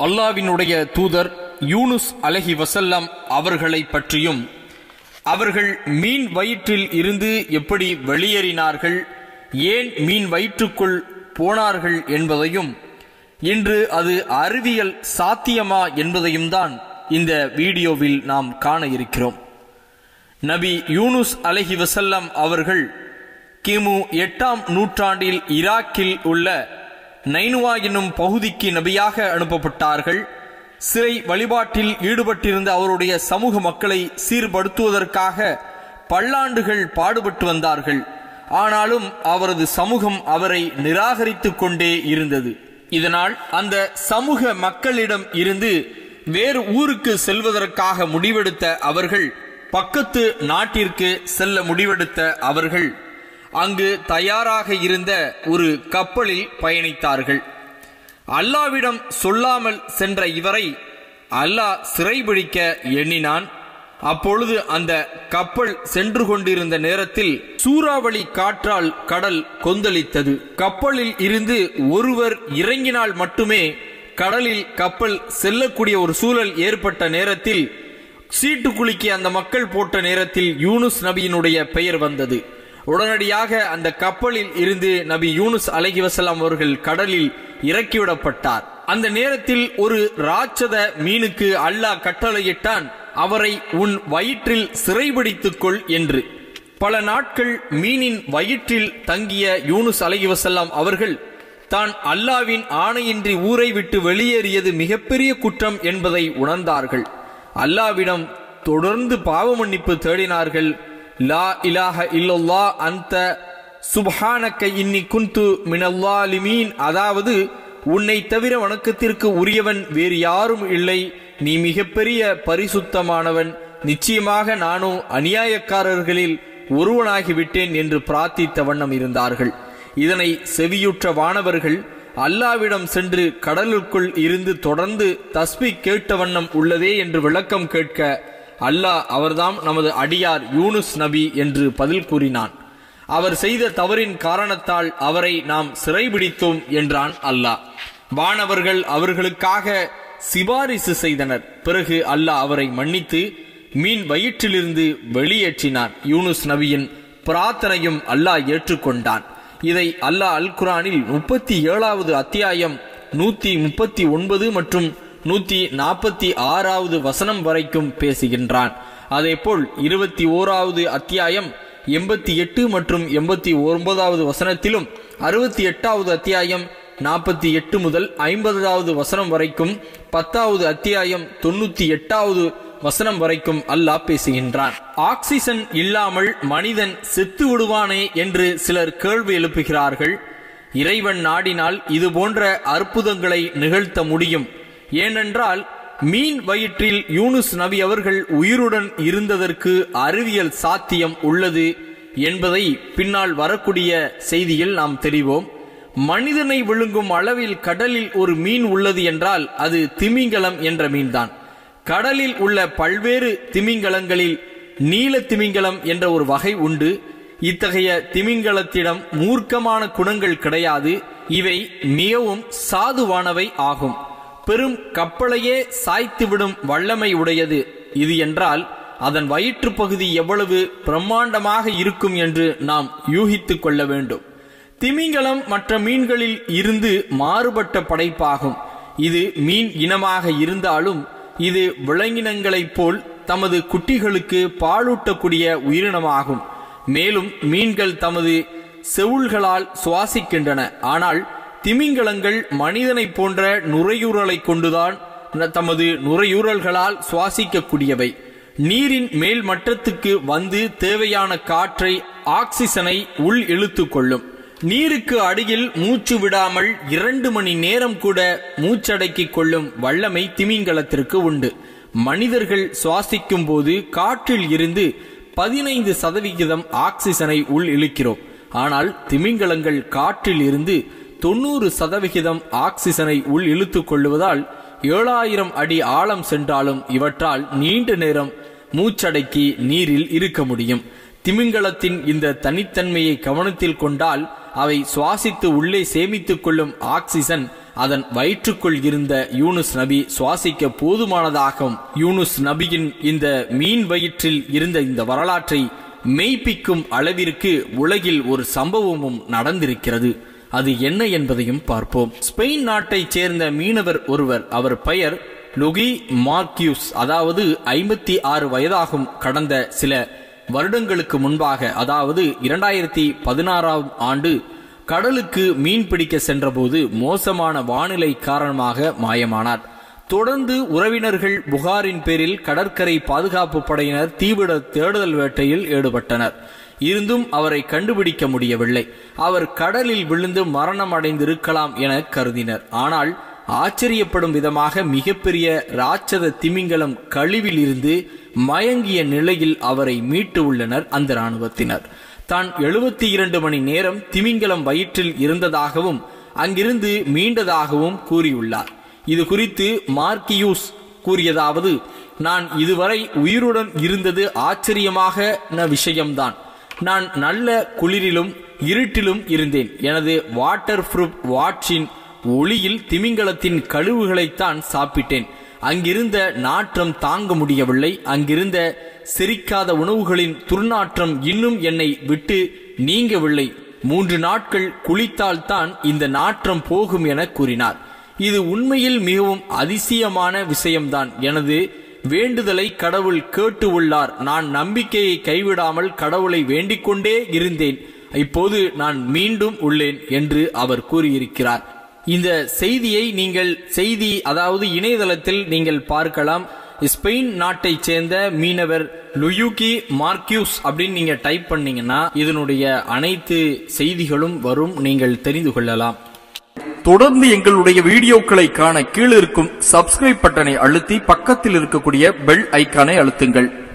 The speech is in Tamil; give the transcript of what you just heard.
அல்லாவினுடைய தூதர் யூனுஸ் அலஹி வசல்லாம் அவர்களை பற்றியும் அவர்கள் மீன் வயிற்றில் இருந்து எப்படி வெளியேறினார்கள் ஏன் மீன் வயிற்றுக்குள் போனார்கள் என்பதையும் இன்று அது அறிவியல் சாத்தியமா என்பதையும் தான் இந்த வீடியோவில் நாம் காண இருக்கிறோம் நபி யூனுஸ் அலஹி வசல்லம் அவர்கள் கிமு எட்டாம் நூற்றாண்டில் ஈராக்கில் உள்ள நைனுவா என்னும் பகுதிக்கு நபியாக அனுப்பப்பட்டார்கள் சிறை வழிபாட்டில் ஈடுபட்டிருந்த அவருடைய சமூக மக்களை சீர்படுத்துவதற்காக பல்லாண்டுகள் பாடுபட்டு வந்தார்கள் ஆனாலும் அவரது சமூகம் அவரை நிராகரித்துக் கொண்டே இருந்தது இதனால் அந்த சமூக மக்களிடம் இருந்து வேறு ஊருக்கு செல்வதற்காக முடிவெடுத்த அவர்கள் பக்கத்து நாட்டிற்கு செல்ல முடிவெடுத்த அவர்கள் அங்கு தயாராக இருந்த ஒரு கப்பலில் பயணித்தார்கள் அல்லாவிடம் சொல்லாமல் சென்ற இவரை அல்லாஹ் சிறைபிடிக்க எண்ணினான் அப்பொழுது அந்த கப்பல் சென்று கொண்டிருந்த நேரத்தில் சூறாவளி காற்றால் கடல் கொந்தளித்தது கப்பலில் இருந்து ஒருவர் இறங்கினால் மட்டுமே கடலில் கப்பல் செல்லக்கூடிய ஒரு சூழல் ஏற்பட்ட நேரத்தில் சீட்டு குலுக்கி அந்த மக்கள் போட்ட நேரத்தில் யூனுஸ் நபியினுடைய பெயர் வந்தது உடனடியாக அந்த கப்பலில் இருந்து நபி யூனுஸ் அலஹி வசலாம் அவர்கள் கடலில் இறக்கிவிடப்பட்டார் அந்த நேரத்தில் ஒரு ராட்சத மீனுக்கு அல்லாஹ் கட்டளையிட்டான் அவரை உன் வயிற்றில் சிறைபிடித்துக் கொள் என்று பல நாட்கள் மீனின் வயிற்றில் தங்கிய யூனுஸ் அலஹி வசல்லாம் அவர்கள் தான் அல்லாவின் ஆணையின்றி ஊரை விட்டு வெளியேறியது மிகப்பெரிய குற்றம் என்பதை உணர்ந்தார்கள் அல்லாவிடம் தொடர்ந்து பாவ மன்னிப்பு தேடினார்கள் லா இலாஹ இல்லல்லா அந்த சுப்ஹானக்க இன்னி குந்து மினல்லாலிமீன் அதாவது உன்னை தவிர வணக்கத்திற்கு உரியவன் வேறு யாரும் இல்லை நீ மிகப்பெரிய பரிசுத்தமானவன் நிச்சயமாக நானும் அநியாயக்காரர்களில் ஒருவனாகிவிட்டேன் என்று பிரார்த்தித்த வண்ணம் இருந்தார்கள் இதனை செவியுற்ற வானவர்கள் அல்லாவிடம் சென்று கடலுக்குள் இருந்து தொடர்ந்து தஸ்பி கேட்ட வண்ணம் உள்ளதே என்று விளக்கம் கேட்க அல்லாஹ் அவர்தாம் நமது அடியார் யூனுஸ் நபி என்று பதில் கூறினான் அவர் செய்த தவறின் காரணத்தால் அவரை நாம் சிறைபிடித்தோம் என்றான் அல்லாஹ் வானவர்கள் அவர்களுக்காக சிபாரிசு செய்தனர் பிறகு அல்லாஹ் அவரை மன்னித்து மீன் வயிற்றிலிருந்து வெளியேற்றினான் யூனுஸ் நபியின் பிரார்த்தனையும் அல்லாஹ் ஏற்றுக்கொண்டான் இதை அல்லாஹ் அல் குரானில் முப்பத்தி ஏழாவது அத்தியாயம் நூத்தி முப்பத்தி ஒன்பது மற்றும் நூத்தி நாற்பத்தி ஆறாவது வசனம் வரைக்கும் பேசுகின்றான் அதேபோல் இருபத்தி ஓராவது அத்தியாயம் எண்பத்தி எட்டு மற்றும் எண்பத்தி ஒன்பதாவது வசனத்திலும் அறுபத்தி எட்டாவது அத்தியாயம் நாற்பத்தி எட்டு முதல் ஐம்பதாவது வசனம் வரைக்கும் பத்தாவது அத்தியாயம் தொண்ணூத்தி எட்டாவது வசனம் வரைக்கும் அல்லாஹ் பேசுகின்றான் ஆக்சிஜன் இல்லாமல் மனிதன் செத்து விடுவானே என்று சிலர் கேள்வி எழுப்புகிறார்கள் இறைவன் நாடினால் இது போன்ற அற்புதங்களை நிகழ்த்த முடியும் ஏனென்றால் மீன் வயிற்றில் யூனுஸ் நபி அவர்கள் உயிருடன் இருந்ததற்கு அறிவியல் சாத்தியம் உள்ளது என்பதை பின்னால் வரக்கூடிய செய்தியில் நாம் தெரிவோம் மனிதனை விழுங்கும் அளவில் கடலில் ஒரு மீன் உள்ளது என்றால் அது திமிங்கலம் என்ற மீன்தான் கடலில் உள்ள பல்வேறு திமிங்கலங்களில் நீல திமிங்கலம் என்ற ஒரு வகை உண்டு இத்தகைய திமிங்கலத்திடம் மூர்க்கமான குணங்கள் கிடையாது இவை மிகவும் சாதுவானவை ஆகும் பெரும் கப்பலையே சாய்த்துவிடும் வல்லமை உடையது இது என்றால் அதன் வயிற்று பகுதி எவ்வளவு பிரம்மாண்டமாக இருக்கும் என்று நாம் யூகித்துக் கொள்ள வேண்டும் திமிங்கலம் மற்ற மீன்களில் இருந்து மாறுபட்ட படைப்பாகும் இது மீன் இனமாக இருந்தாலும் இது விலங்கினங்களைப் போல் தமது குட்டிகளுக்கு பாலூட்டக்கூடிய உயிரினமாகும் மேலும் மீன்கள் தமது செவுள்களால் சுவாசிக்கின்றன ஆனால் திமிங்கலங்கள் மனிதனைப் போன்ற நுரையூரலை கொண்டுதான் தமது நுரையூரல்களால் சுவாசிக்கக்கூடியவை நீரின் மேல் மட்டத்துக்கு வந்து தேவையான காற்றை ஆக்சிஜனை உள் இழுத்து கொள்ளும் நீருக்கு அடியில் மூச்சு விடாமல் இரண்டு மணி நேரம் கூட மூச்சடக்கிக் கொள்ளும் வல்லமை திமிங்கலத்திற்கு உண்டு மனிதர்கள் சுவாசிக்கும் போது காற்றில் இருந்து பதினைந்து சதவிகிதம் ஆக்சிஜனை உள் இழுக்கிறோம் ஆனால் திமிங்கலங்கள் காற்றில் இருந்து தொண்ணூறு சதவிகிதம் ஆக்சிஜனை உள் இழுத்துக் கொள்வதால் ஏழாயிரம் அடி ஆழம் சென்றாலும் இவற்றால் நீண்ட நேரம் மூச்சடக்கி நீரில் இருக்க முடியும் திமிங்கலத்தின் இந்த தனித்தன்மையை கவனத்தில் கொண்டால் அவை சுவாசித்து உள்ளே சேமித்துக் கொள்ளும் ஆக்சிஜன் அதன் வயிற்றுக்குள் இருந்த யூனுஸ் நபி சுவாசிக்க போதுமானதாகும் யூனுஸ் நபியின் இந்த மீன் வயிற்றில் இருந்த இந்த வரலாற்றை மெய்ப்பிக்கும் அளவிற்கு உலகில் ஒரு சம்பவமும் நடந்திருக்கிறது அது என்ன என்பதையும் பார்ப்போம் ஸ்பெயின் நாட்டைச் சேர்ந்த மீனவர் ஒருவர் அவர் பெயர் லுகி மார்க்யூஸ் அதாவது ஐம்பத்தி ஆறு வயதாகும் கடந்த சில வருடங்களுக்கு முன்பாக அதாவது இரண்டாயிரத்தி பதினாறாம் ஆண்டு கடலுக்கு மீன் பிடிக்க சென்றபோது மோசமான வானிலை காரணமாக மாயமானார் தொடர்ந்து உறவினர்கள் புகாரின் பேரில் கடற்கரை பாதுகாப்பு படையினர் தீவிர தேடுதல் வேட்டையில் ஈடுபட்டனர் இருந்தும் அவரை கண்டுபிடிக்க முடியவில்லை அவர் கடலில் விழுந்து மரணம் அடைந்திருக்கலாம் என கருதினர் ஆனால் ஆச்சரியப்படும் விதமாக மிகப்பெரிய ராட்சத திமிங்கலம் கழிவில் இருந்து மயங்கிய நிலையில் அவரை மீட்டு உள்ளனர் அந்த ராணுவத்தினர் தான் எழுபத்தி இரண்டு மணி நேரம் திமிங்கலம் வயிற்றில் இருந்ததாகவும் அங்கிருந்து மீண்டதாகவும் கூறியுள்ளார் இது குறித்து மார்க்கியூஸ் கூறியதாவது நான் இதுவரை உயிருடன் இருந்தது ஆச்சரியமாக விஷயம்தான் நான் நல்ல குளிரிலும் இருட்டிலும் இருந்தேன் எனது வாட்டர் ப்ரூஃப் வாட்சின் ஒளியில் திமிங்கலத்தின் கழிவுகளைத்தான் சாப்பிட்டேன் அங்கிருந்த நாற்றம் தாங்க முடியவில்லை அங்கிருந்த செரிக்காத உணவுகளின் துர்நாற்றம் இன்னும் என்னை விட்டு நீங்கவில்லை மூன்று நாட்கள் குளித்தால்தான் இந்த நாற்றம் போகும் என கூறினார் இது உண்மையில் மிகவும் அதிசயமான விஷயம்தான் எனது வேண்டுதலை கடவுள் கேட்டு உள்ளார் நான் நம்பிக்கையை கைவிடாமல் கடவுளை வேண்டிக் கொண்டே இருந்தேன் இப்போது நான் மீண்டும் உள்ளேன் என்று அவர் கூறியிருக்கிறார் இந்த செய்தியை நீங்கள் செய்தி அதாவது இணையதளத்தில் நீங்கள் பார்க்கலாம் ஸ்பெயின் நாட்டை சேர்ந்த மீனவர் லுயூகி மார்க்யூஸ் அப்படின்னு நீங்க டைப் பண்ணீங்கன்னா இதனுடைய அனைத்து செய்திகளும் வரும் நீங்கள் தெரிந்து கொள்ளலாம் தொடர்ந்து எங்களுடைய வீடியோக்களை காண கீழிருக்கும் சப்ஸ்கிரைப் பட்டனை அழுத்தி பக்கத்தில் இருக்கக்கூடிய பெல் ஐக்கானை அழுத்துங்கள்